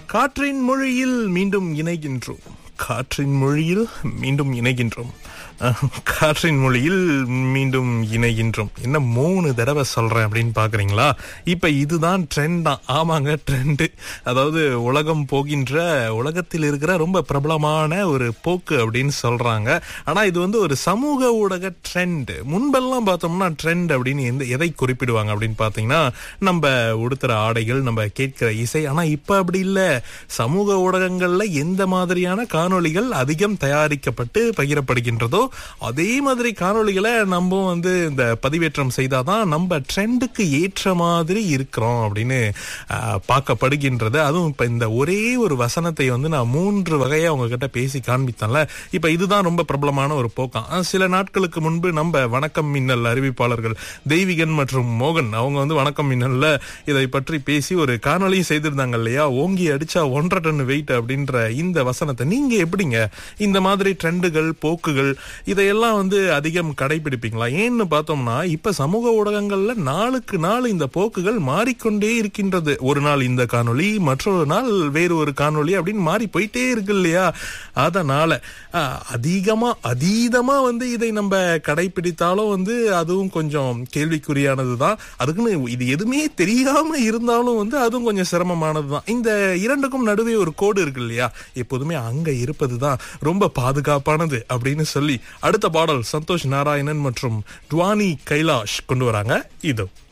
காற்றின் மொழியில் மீண்டும் இணைகின்றோம் காற்றின் மொழியில் மீண்டும் இணைகின்றோம் அஹ், காற்றின் மொழியில் மீண்டும் இணைகின்றோம் என்ன மூணு தடவை சொல்றேன் அப்படின்னு பாக்குறீங்களா இப்ப இதுதான் ட்ரெண்ட் தான் ஆமாங்க ட்ரெண்டு அதாவது உலகம் போகின்ற உலகத்தில் இருக்கிற ரொம்ப பிரபலமான ஒரு போக்கு அப்படின்னு சொல்றாங்க ஆனா இது வந்து ஒரு சமூக ஊடக ட்ரெண்ட் முன்பெல்லாம் பார்த்தோம்னா ட்ரெண்ட் அப்படின்னு எந்த எதை குறிப்பிடுவாங்க அப்படின்னு பாத்தீங்கன்னா நம்ம உடுத்துற ஆடைகள் நம்ம கேட்கிற இசை ஆனா இப்ப அப்படி இல்ல சமூக ஊடகங்கள்ல எந்த மாதிரியான காணொளிகள் அதிகம் தயாரிக்கப்பட்டு பகிரப்படுகின்றதோ அதே மாதிரி காணொளிகளை நம்ம வந்து இந்த பதிவேற்றம் செய்தாதான் நம்ம ட்ரெண்டுக்கு ஏற்ற மாதிரி இருக்கிறோம் அப்படின்னு ஆஹ், பார்க்கப்படுகின்றது அதுவும் இப்ப இந்த ஒரே ஒரு வசனத்தை வந்து நான் மூன்று வகையா உங்ககிட்ட பேசி காண்பித்தேன்ல இப்ப இதுதான் ரொம்ப பிரபலமான ஒரு போக்கம் ஆஹ், சில நாட்களுக்கு முன்பு நம்ம வணக்கம் மின்னல் அறிவிப்பாளர்கள் தெய்வீகன் மற்றும் மோகன் அவங்க வந்து வணக்கம் மின்னல்ல இதை பற்றி பேசி ஒரு காணொளி செய்திருந்தாங்க இல்லையா ஓங்கி அடிச்சா ஒன்றரை டன் வெயிட் அப்படின்ற இந்த வசனத்தை நீங்க எப்படிங்க இந்த மாதிரி ட்ரெண்டுகள் போக்குகள் இதையெல்லாம் வந்து அதிகம் கடைபிடிப்பீங்களா ஏன்னு பார்த்தோம்னா இப்ப சமூக ஊடகங்கள்ல நாளுக்கு நாள் இந்த போக்குகள் மாறிக்கொண்டே இருக்கின்றது ஒரு நாள் இந்த காணொளி மற்றொரு நாள் வேறு ஒரு காணொளி அப்படின்னு மாறி போயிட்டே இருக்கு இல்லையா அதனால அஹ், அதிகமா அதீதமா வந்து இதை நம்ம கடைபிடித்தாலும் வந்து அதுவும் கொஞ்சம் கேள்விக்குறியானதுதான் அதுக்குன்னு இது எதுவுமே தெரியாம இருந்தாலும் வந்து அதுவும் கொஞ்சம் சிரமமானதுதான் இந்த இரண்டுக்கும் நடுவே ஒரு கோடு இருக்கு இல்லையா எப்போதுமே அங்க இருப்பதுதான் ரொம்ப பாதுகாப்பானது அப்படின்னு சொல்லி அடுத்த பாடல் சந்தோஷ் நாராயணன் மற்றும் டுவானி கைலாஷ் கொண்டு வராங்க இதோ